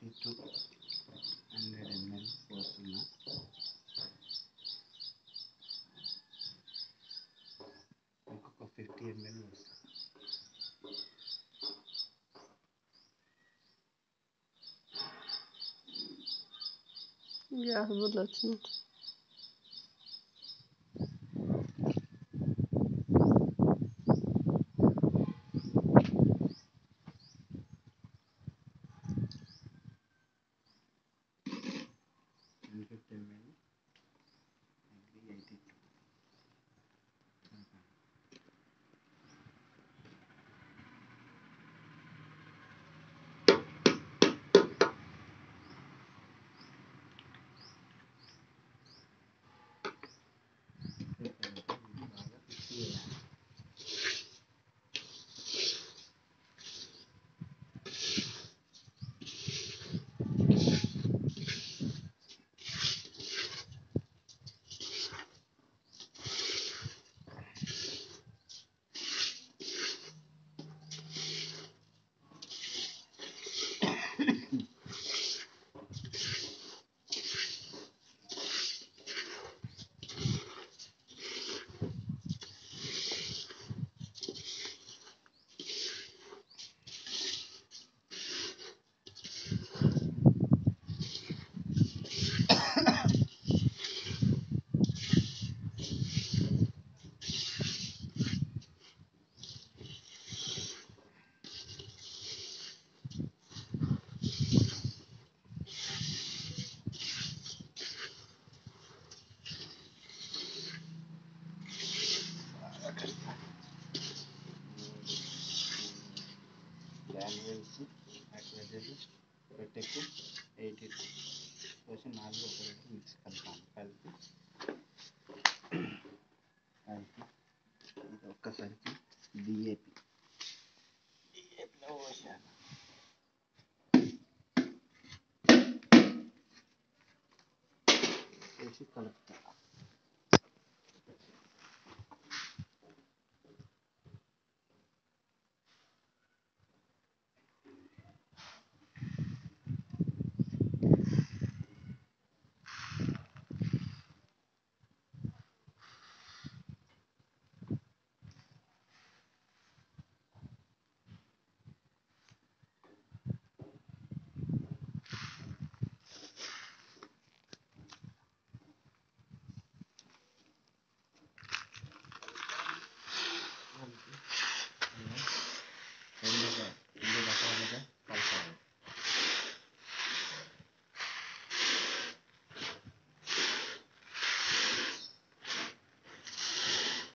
eighty two hundred ML పోస్తున్నా ఇంకొక fifty ML పోస్తా గ్యాస్ బుర్రలు వచ్చినట్టు one fifty ML eighty two బాగా మిక్స్ చేయాలి గ్రాన్యువల్స్ యాక్టివేటెడ్ పెట్టెక్కు ఎయిటీ టూ పోసి నాలుగు ఒకటి మిక్స్ కలుపుతాను కలిపి కలిపి ఇది ఒక్కసారికి డిఏపి డిఏపిలో పోసాను వేసి కలుపుతాను